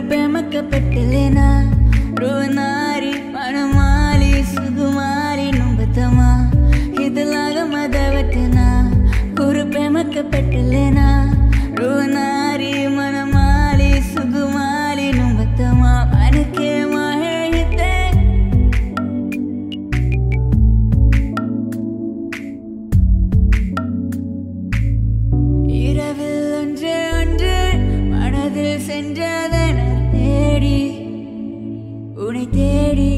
కురుపెమక్కపెట్టలేనా రువనారి మనమాలి సుగుమారి నుంబతమా ఇదలాగా మదవటనా కురుపెమక్కపెట్టలేనా రువనారి మనమాలి సుగుమాలి నుంబతమా మనకే మాహితే இரவில் ஒன்று ஒன்று மனதில் சென்றதென தேடி உனை தேடி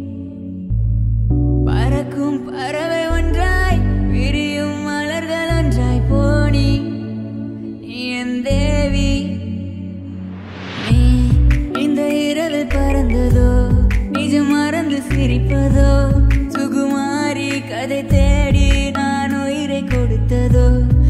பறக்கும் பறவை ஒன்றாய் விரியும் மலர்கள் ஒன்றாய் போனி நீ என் தேவி நீ இந்த இரவில் பறந்ததோ நிஜம் மறந்து சிரிப்பதோ சுகுமாரி கதை தேடி நான் உயிரை கொடுத்ததோ